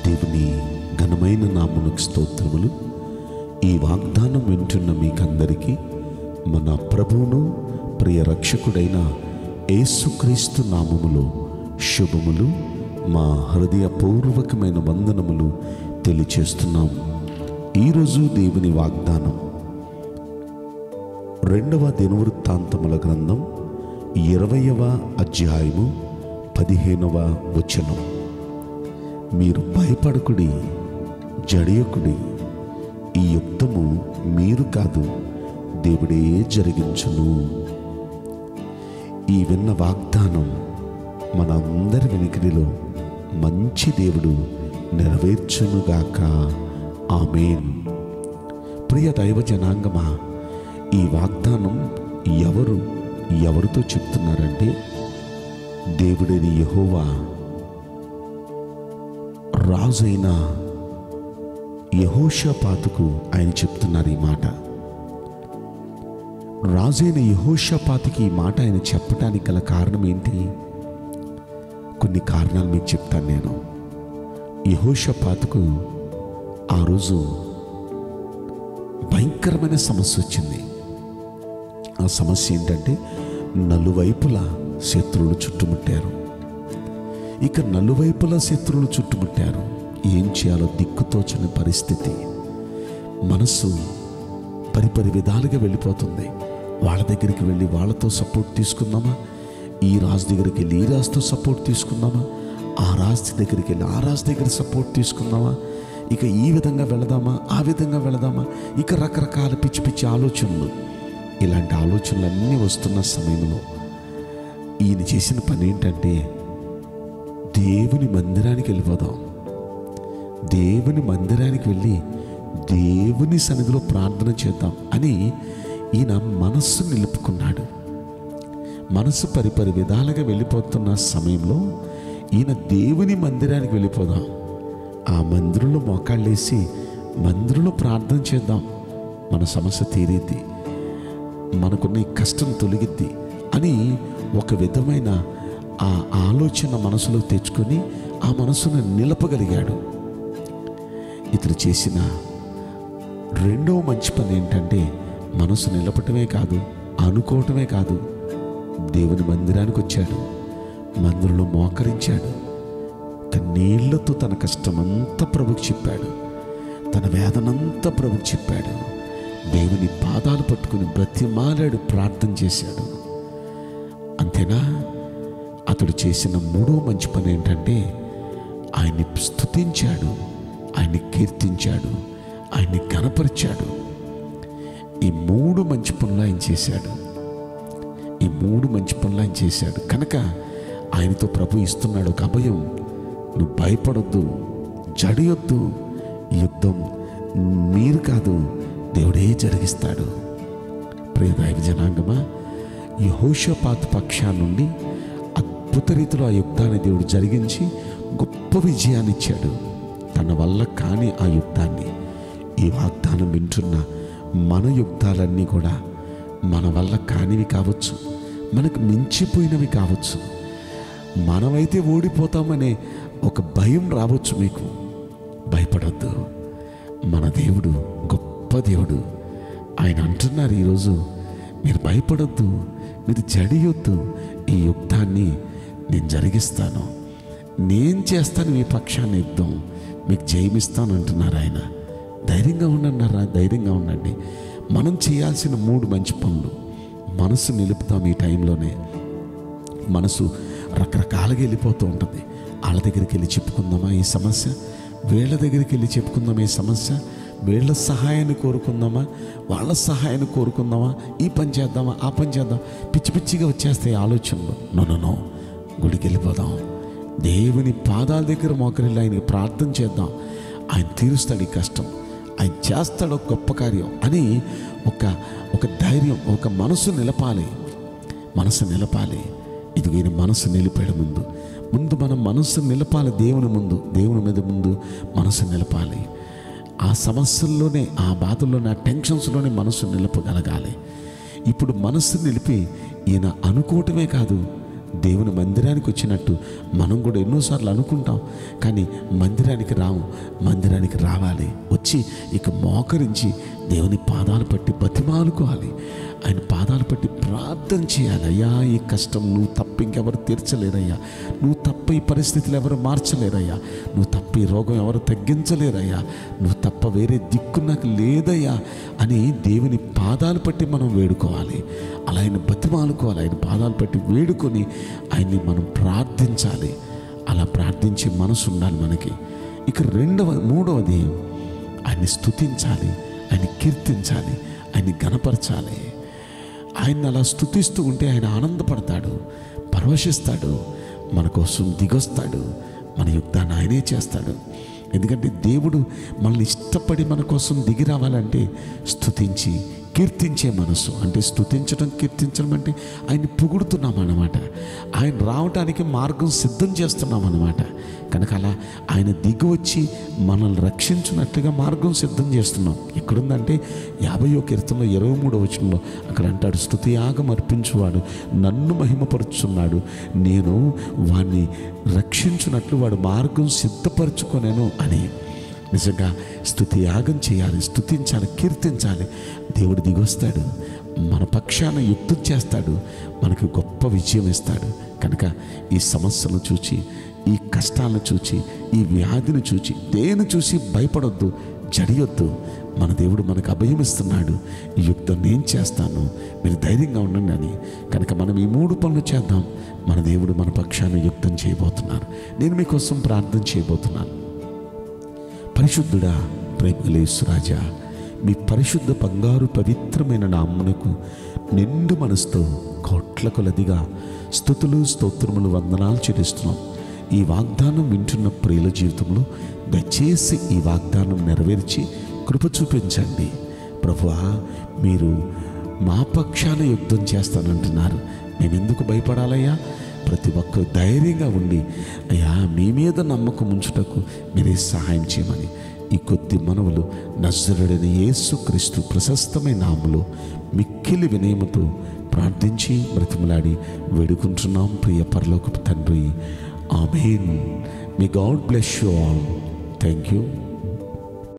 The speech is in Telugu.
దేవుని ఘనమైన నామునకు స్తోత్రములు ఈ వాగ్దానం వింటున్న మీకందరికీ మన ప్రభువును ప్రియ రక్షకుడైన యేసుక్రీస్తు నామములో శుభములు మా హృదయపూర్వకమైన వందనములు తెలియచేస్తున్నాం ఈరోజు దేవుని వాగ్దానం రెండవ దినవృత్తాంతముల గ్రంథం ఇరవయవ అధ్యాయము పదిహేనవ వచనం మీరు భయపడకుడి జడియకుడి ఈ యుద్ధము మీరు కాదు దేవుడే జరిగించును ఈ విన్న వాగ్దానం మన అందరి వెనుకడిలో మంచి దేవుడు నెరవేర్చునుగాక ఆమెన్ ప్రియ దైవ జనాంగమా ఈ వాగ్దానం ఎవరు ఎవరితో చెప్తున్నారంటే దేవుడని యహోవా రాజైన యహోషపాతుకు ఆయన చెప్తున్నారు ఈ మాట రాజైన యహోషపాతికి ఈ మాట ఆయన చెప్పడానికి గల కారణం ఏంటి కొన్ని కారణాలు మీకు చెప్తాను నేను యహోషపాతుకు ఆ రోజు భయంకరమైన సమస్య వచ్చింది ఆ సమస్య ఏంటంటే నలువైపులా శత్రువులు చుట్టుముట్టారు ఇక నలువైపులా శత్రువులు చుట్టుముట్టారు ఏం చేయాలో దిక్కుతోచని పరిస్థితి మనస్సు పరిపరి విధాలుగా వెళ్ళిపోతుంది వాళ్ళ దగ్గరికి వెళ్ళి వాళ్ళతో సపోర్ట్ తీసుకుందామా ఈ రాజు దగ్గరికి వెళ్ళి ఈ రాజుతో సపోర్ట్ తీసుకుందామా ఆ రాజు దగ్గరికి వెళ్ళి ఆ రాజు దగ్గర సపోర్ట్ తీసుకుందామా ఇక ఈ విధంగా వెళదామా ఆ విధంగా వెళదామా ఇక రకరకాల పిచ్చి పిచ్చి ఆలోచనలు ఇలాంటి ఆలోచనలు అన్నీ వస్తున్న సమయంలో ఈయన చేసిన పని ఏంటంటే దేవుని మందిరానికి వెళ్ళిపోదాం దేవుని మందిరానికి వెళ్ళి దేవుని సన్నిధిలో ప్రార్థన చేద్దాం అని ఈయన మనస్సు నిలుపుకున్నాడు మనసు పరిపరి విధాలుగా వెళ్ళిపోతున్న సమయంలో ఈయన దేవుని మందిరానికి వెళ్ళిపోదాం ఆ మందిరంలో మోకాళ్ళేసి మందిరంలో ప్రార్థన చేద్దాం మన సమస్య తీరిద్ది మనకున్న ఈ కష్టం తొలగిద్ది అని ఒక విధమైన ఆ ఆలోచన మనసులో తెచ్చుకొని ఆ మనసును నిలపగలిగాడు ఇతడు చేసిన రెండవ మంచి పని ఏంటంటే మనసు నిలపటమే కాదు అనుకోవటమే కాదు దేవుని మందిరానికి వచ్చాడు మందిరంలో మోకరించాడు కన్నీళ్లతో తన కష్టమంతా ప్రభుకి చెప్పాడు తన వేదనంతా ప్రభుకి చెప్పాడు దేవుని పాదాలు పట్టుకుని బ్రతిమాలాడు ప్రార్థన చేశాడు అంతేనా అతడు చేసిన మూడో మంచి పని ఏంటంటే ఆయన్ని స్తుతించాడు ఆయన్ని కీర్తించాడు ఆయన్ని గనపరిచాడు ఈ మూడు మంచి పనులు ఆయన చేశాడు ఈ మూడు మంచి పనులు ఆయన చేశాడు కనుక ఆయనతో ప్రభు ఇస్తున్నాడు ఒక అభయం నువ్వు భయపడొద్దు జడియొద్దు ఈ యుద్ధం మీరు కాదు దేవుడే జరిగిస్తాడు ప్రియ దైవ జనాంగమా ఈ హోషపాత పక్షా నుండి అద్భుత రీతిలో ఆ యుద్ధాన్ని దేవుడు జరిగించి గొప్ప విజయాన్ని ఇచ్చాడు తన వల్ల కాని ఆ యుద్ధాన్ని ఈ వాగ్దానం వింటున్న మన యుద్ధాలన్నీ కూడా మన వల్ల కానివి కావచ్చు మనకు మించిపోయినవి కావచ్చు మనమైతే ఓడిపోతామనే ఒక భయం రావచ్చు మీకు భయపడద్దు మన దేవుడు గొప్ప దేవుడు ఆయన అంటున్నారు ఈరోజు మీరు భయపడొద్దు మీరు జడియొద్దు ఈ యుద్ధాన్ని నేను జరిగిస్తాను నేను చేస్తాను మీ పక్షాన్ని యుద్ధం మీకు జయమిస్తాను అంటున్నారు ఆయన ధైర్యంగా ఉండన్నారా ధైర్యంగా ఉండండి మనం చేయాల్సిన మూడు మంచి పనులు మనసు నిలుపుతాం ఈ టైంలోనే మనసు రకరకాలుగా వెళ్ళిపోతూ ఉంటుంది వాళ్ళ దగ్గరికి వెళ్ళి చెప్పుకుందామా ఈ సమస్య వీళ్ళ దగ్గరికి వెళ్ళి చెప్పుకుందామా ఈ సమస్య వీళ్ళ సహాయాన్ని కోరుకుందామా వాళ్ళ సహాయాన్ని కోరుకుందామా ఈ పని చేద్దామా ఆ పని చేద్దాం పిచ్చి పిచ్చిగా వచ్చేస్తాయి ఆలోచనలు నో నో నో గుడికి వెళ్ళిపోదాం దేవుని పాదాల దగ్గర మోకరిల్లి ఆయనకి ప్రార్థన చేద్దాం ఆయన తీరుస్తాడు ఈ కష్టం ఆయన చేస్తాడు ఒక గొప్ప కార్యం అని ఒక ఒక ధైర్యం ఒక మనసు నిలపాలి మనసు నిలపాలి ఇది ఈయన మనసు నిలిపాడు ముందు ముందు మనం మనసు నిలపాలి దేవుని ముందు దేవుని మీద ముందు మనసు నిలపాలి ఆ సమస్యల్లోనే ఆ బాధల్లోనే ఆ టెన్షన్స్లోనే మనసు నిలపగలగాలి ఇప్పుడు మనసు నిలిపి ఈయన అనుకోవటమే కాదు దేవుని మందిరానికి వచ్చినట్టు మనం కూడా ఎన్నోసార్లు అనుకుంటాం కానీ మందిరానికి రాము మందిరానికి రావాలి వచ్చి ఇక మోకరించి దేవుని పాదాలు పట్టి బతిమాలుకోవాలి ఆయన పాదాలు పట్టి ప్రార్థన చేయాలి అయ్యా ఈ కష్టం నువ్వు తప్ప ఇంకెవరు తీర్చలేరయ్యా నువ్వు తప్ప ఈ పరిస్థితులు ఎవరు మార్చలేరయ్యా నువ్వు తప్ప ఈ రోగం ఎవరు తగ్గించలేరయ్యా నువ్వు తప్ప వేరే దిక్కు నాకు లేదయ్యా అని దేవుని పాదాలు పట్టి మనం వేడుకోవాలి అలా ఆయన బతిమాలుకోవాలి ఆయన పాదాలు పట్టి వేడుకొని ఆయన్ని మనం ప్రార్థించాలి అలా ప్రార్థించే మనసు ఉండాలి మనకి ఇక రెండవ మూడవది ఆయన్ని స్తుతించాలి ఆయన్ని కీర్తించాలి ఆయన్ని గణపరచాలి ఆయన్ని అలా స్తుతిస్తూ ఉంటే ఆయన ఆనందపడతాడు పరవశిస్తాడు మన కోసం దిగొస్తాడు మన యుద్ధాన్ని ఆయనే చేస్తాడు ఎందుకంటే దేవుడు మనల్ని ఇష్టపడి మన కోసం దిగి రావాలంటే స్తుతించి కీర్తించే మనసు అంటే స్తుతించడం కీర్తించడం అంటే ఆయన్ని పొగుడుతున్నాం అన్నమాట ఆయన రావటానికి మార్గం సిద్ధం చేస్తున్నాం అన్నమాట కనుక అలా ఆయన దిగి వచ్చి మనల్ని రక్షించినట్లుగా మార్గం సిద్ధం చేస్తున్నాం ఎక్కడుందంటే యాభయో కీర్తనలో ఇరవై మూడో వచనంలో అక్కడ అంటాడు స్థుతి యాగం అర్పించువాడు నన్ను మహిమపరుచున్నాడు నేను వాణ్ణి రక్షించున్నట్లు వాడు మార్గం సిద్ధపరచుకొనేను అని నిజంగా స్థుతి యాగం చేయాలి స్థుతించాలి కీర్తించాలి దేవుడు దిగొస్తాడు మన పక్షాన యుద్ధం చేస్తాడు మనకు గొప్ప విజయం ఇస్తాడు కనుక ఈ సమస్యను చూచి ఈ కష్టాలను చూచి ఈ వ్యాధిని చూచి దేని చూసి భయపడొద్దు జడియొద్దు మన దేవుడు మనకు అభయం ఇస్తున్నాడు ఈ యుద్ధం నేను చేస్తాను మీరు ధైర్యంగా ఉండండి అని కనుక మనం ఈ మూడు పనులు చేద్దాం మన దేవుడు మన పక్షాన యుద్ధం చేయబోతున్నారు నేను మీకోసం ప్రార్థన చేయబోతున్నాను పరిశుద్ధుడా ప్రేమలేసురాజా మీ పరిశుద్ధ బంగారు పవిత్రమైన నామ్మునకు నిండు మనసుతో కోట్ల కొలదిగా స్థుతులు స్తోత్రములు వందనాలు చెల్లిస్తున్నాం ఈ వాగ్దానం వింటున్న ప్రియుల జీవితంలో దయచేసి ఈ వాగ్దానం నెరవేర్చి కృప చూపించండి ప్రభువా మీరు మా పక్షాన యుద్ధం చేస్తానంటున్నారు మేము ఎందుకు భయపడాలయ్యా ప్రతి ఒక్కరు ధైర్యంగా ఉండి అయ్యా మీ మీద నమ్మకం ఉంచుటకు మీరే సహాయం చేయమని ఈ కొద్ది మనవులు నజరుడైన యేసుక్రీస్తు ప్రశస్తమైన నామలో మిక్కిలి వినయముతో ప్రార్థించి బ్రతిమలాడి వేడుకుంటున్నాం ప్రియ పరలోకపు తండ్రి amen may God bless you all thank you